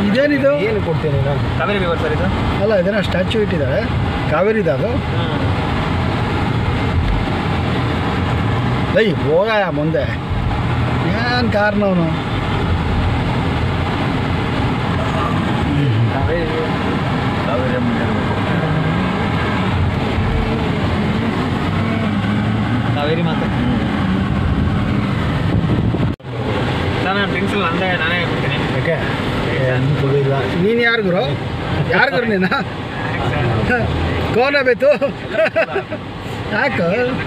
ಇದೇನಿದು ಏನು ಕೊಡ್ತೀನಿ ನಾನು ಕಾವೇರಿ ರಿವರ್ ಸರ್ ಇದು ಅಲ್ಲ ಇದನ್ನ ಸ್ಟ್ಯಾಚ್ಯೂ ಇಟ್ಟಿದ್ದಾರೆ ಕಾವೇರಿದ ಅದು ಲೈ ಹೋಗ ಮುಂದೆ ಏನು ಕಾರ್ನವನು ಕಾವೇರಿ ಕಾವೇರಿ ಅಮ್ಮನ ಹೇಳ್ಬೇಕು. ಕಾವೇರಿ ಮಾತು ಸರ್ ನಾನು ಡ್ರಿಂಕ್ಸ್ ಎಲ್ಲ ಅಂದೆ ನಾನೇ ಹೇಳ್ಬಿಡ್ತೀನಿ ಯಾಕೆ ಏನು ಕುಡಿಲ್ಲ ನೀನು ಯಾರು ಗುರು ಯಾರು ಗುರು ನೀನು ಕೋನ ಬೇತು ಯಾಕೋ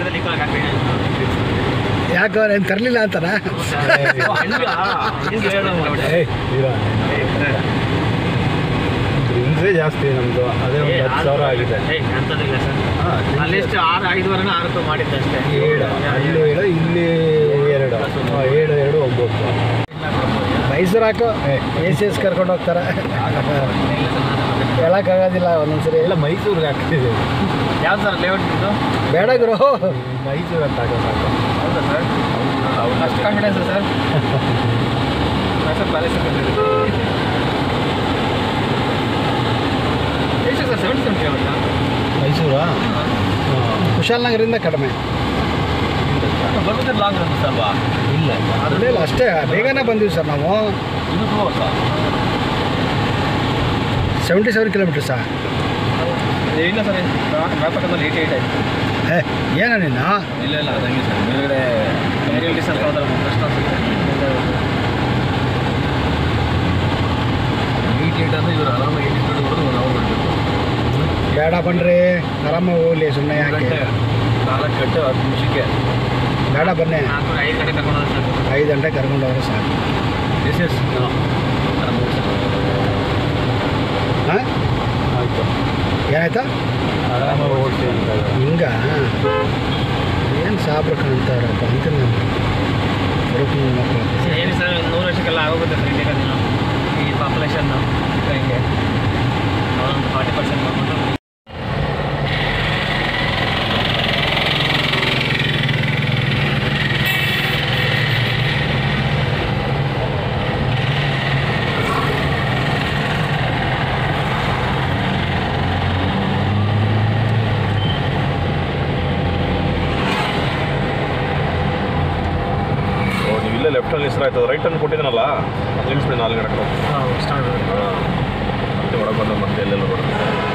ಯಾಕೋ ನಾನು ತರಲಿಲ್ಲ ಅಂತನ ಏಯ್ ಇರೋ ಡ್ರಿಂಕ್ಸೇ ಜಾಸ್ತಿ ನಮ್ಮದು ಅದೇ ಒಂದು ಹತ್ತು ಸಾವಿರ ಆಗಿದೆ ಅಂತದಿಲ್ಲ ಸರ್ ಹಾಂ ಅಲ್ಲಿಷ್ಟು ಆರು ಐದುವರೆನ ಆರು ರೂಪಾಯಿ ಮಾಡಿದ್ದು ಅಷ್ಟೇ ಏಳು ಅಲ್ಲಿ ಏಳು ಇಲ್ಲಿ ಎರಡು ಹಾಂ, ಏಳು ಎರಡು ಒಂಬತ್ತು ಮೈಸೂರು ಹಾಕು ಎ ಸಿ ಎಸ್ ಕರ್ಕೊಂಡು ಹೋಗ್ತಾರೆ ಹೇಳೋಕ್ಕಾಗೋದಿಲ್ಲ ಒಂದೊಂದ್ಸರಿ ಎಲ್ಲ ಮೈಸೂರಿಗೆ ಹಾಕ್ತಿದ್ದೀವಿ ಯಾವ್ದು ಸರ್ ಲೇಔಟ್ ಇದು ಬೇಡ ಗುರು ಮೈಸೂರು ಅಂತ ಹಾಕೋ ಸಾಕು ಹೌದಾ ಸರ್ ಅಷ್ಟು ಕಾನ್ಫಿಡೆನ್ಸ್ ಸರ್ ಮೈಸೂರು ಪ್ಯಾಲೇಸ್ ಎಷ್ಟು ಸರ್ ಸೆವೆಂಟಿ ಸೆವೆನ್ ಕಿಲೋಮೀಟರ್ ಮೈಸೂರಾ ಕುಶಾಲನಗರಿಂದ ಕಡಿಮೆ ಬರ್ಬೇಕಾದ್ರೆ ಲಾಂಗ್ ಅನ್ಸುತ್ತೆ ಅಲ್ವಾ ಇಲ್ಲ ಇಲ್ಲ ಇಲ್ಲ ಅಷ್ಟೇ ಬೇಗನೆ ಬಂದೀವಿ ಸರ್ ನಾವು ಇದು ಕ್ಲೋಸ್ ಸೆವೆಂಟಿ ಸೆವೆನ್ ಕಿಲೋಮೀಟರ್ಸಾ ಇಲ್ಲ ಸರ್ ಮ್ಯಾಪಕಲ್ಲಿ ಏಯ್ಟಿ ಏಯ್ಟ್ ಆಯ್ತು ಏ ಏನ ನೀನು ಇಲ್ಲ ಇಲ್ಲ ಅದಂಗೆ ಸರ್ ಮೇಲ್ಗಡೆ ಏರಿಯಲ್ ಡಿಸ್ಟೆನ್ಸ್ ಹೋದ್ರೆ ಕಷ್ಟ ಅನ್ಸುತ್ತೆ ಏಯ್ಟ್ ಏಯ್ಟ್ ಅಂದರೆ ಇವರು ಆರಾಮಾಗಿ ಏಯ್ಟ್ ಏಯ್ಟ್ ಹೊಡೆದು ನಾವು ಬಿಡಬೇಕು ಬೇಡ ಬನ್ರಿ ಆರಾಮಾಗಿ ಹೋಗ್ಲಿ ಸುಮ್ಮನೆ ಯಾಕೆ ನಾಲ್ಕು ಗಂಟೆ ಹತ್ತು ನಿಮಿಷಕ್ಕೆ ಬೇಡ ಬನ್ನಿ ನಾಲ್ಕು ಐದು ಗಂಟೆ ಕರ್ಕೊಂಡು ಹೋದ್ರೆ ಐದು ಗಂಟೆ ಕರ್ಕೊಂಡು ಹೋದ್ರೆ ಸಾಕು ಎಸ್ ಎಸ್ ಹಾಂ ಆಯಿತು ಏನಾಯ್ತಾ ಆರಾಮಾಗಿ ಓಡ್ತೀವಿ ಅಂತ ಹಿಂಗ ಏನು ಸಾಬ್ರು ಕಾಣ್ತಾರಪ್ಪ ಅಂತ ನಾನು ಹುಡುಕಿ ಮಕ್ಕಳು ಹೇಳಿ ಸರ್ ನೂರು ವರ್ಷಕ್ಕೆಲ್ಲ ಆಗೋಗುತ್ತೆ ಸರ್ ಇಂಡಿಯಾ ದಿನ ಈ ಪಾಪ್ಯುಲೇಷನ್ ಹಿಂಗೆ ಒಂದು ಫಾರ್ಟಿ ಪರ್ಸೆಂಟ್ ಮಾಡ್ಕೊಂಡು ಓ ನೀವು ಇಲ್ಲೇ ಲೆಫ್ಟಲ್ಲಿ ಹೆಸರು ಆಯ್ತು ರೈಟ್ ಅನ್ನು ಕೊಟ್ಟಿದ್ದೀನಲ್ಲ ಅದು ನಿಲ್ಲಿಸ್ಬಿಡಿ ನಾಲ್ಕು ಗಂಟೆ ಸ್ಟಾರ್ಟ್ ಹಾಂ ಮತ್ತೆ ಒಳಗೆ ಬಂದು ಮತ್ತೆ ಎಲ್ಲೆಲ್ಲ ಬರುತ್ತೆ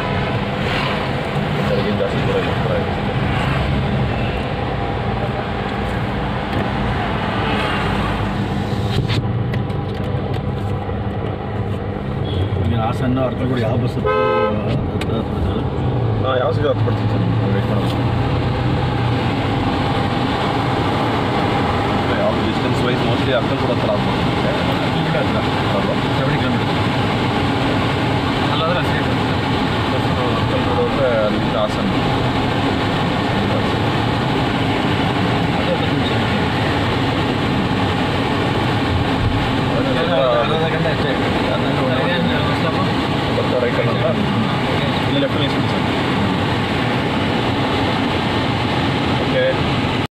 ತೆಲಗಿನ ಜಾಸ್ತಿ ದೂರ ಇಲ್ಲ ಹತ್ರ ಇದೆ. ಹಾಸನ ಅರ್ಕಲ್ಗೂಡು ಯಾವ ಬಸ್ ಹಾಂ ಯಾವ ಸೀಟ್ ಹತ್ತು ಬರ್ತೀನಿ ಸರ್ ವೇಟ್ ಮಾಡೋದು ಯಾವುದು ಡಿಸ್ಟೆನ್ಸ್ ವೈಸ್ ಮೋಸ್ಟ್ಲಿ ಅರ್ಕಲ್ ಕೂಡ ಹತ್ರ ಆಗ್ಬೋದು